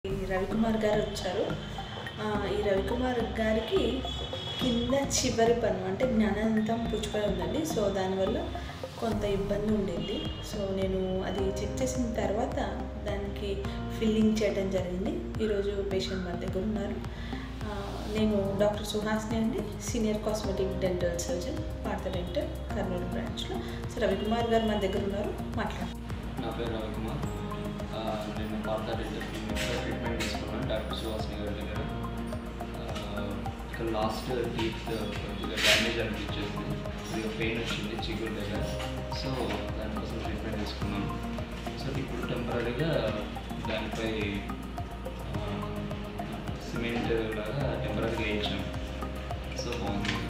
ఈ రవికుమార్ గారు వచ్చారు ఆ, ఈ రవికుమార్ గారికి కింద చివరి పన్ను అంటే జ్ఞానానంతం పుచ్చిపోయి ఉందండి సో దానివల్ల కొంత ఇబ్బంది ఉండింది సో నేను అది చెక్ చేసిన తర్వాత దానికి ఫిల్లింగ్ చేయడం జరిగింది ఈరోజు పేషెంట్ మన దగ్గర ఉన్నారు ఆ, నేను డాక్టర్ సుహాస్ని అండి senior cosmetic dental surgeon Partha dental Kurnool బ్రాంచ్లో సో రవికుమార్ గారు మన దగ్గర ఉన్నారు మాట్లాడు నా పేరు రవికుమార్ ఆ, నేను పార్థ డెంటల్ క్లినిక్లో ట్రీట్మెంట్ తీసుకున్నాను డాక్టర్ సుహాస్ని గారి దగ్గర ఆ, ఇక్కడ లాస్ట్ టీత్ కొద్దిగా డ్యామేజ్ అనిపించేసింది కొద్దిగా పెయిన్ వచ్చింది చిగురు దగ్గర సో దానికోసం ట్రీట్మెంట్ తీసుకున్నాను సో ఇప్పుడు టెంపరీగా దానిపై సిమెంట్ లాగా టెంపరీగా వేయించాం సో బాగుంది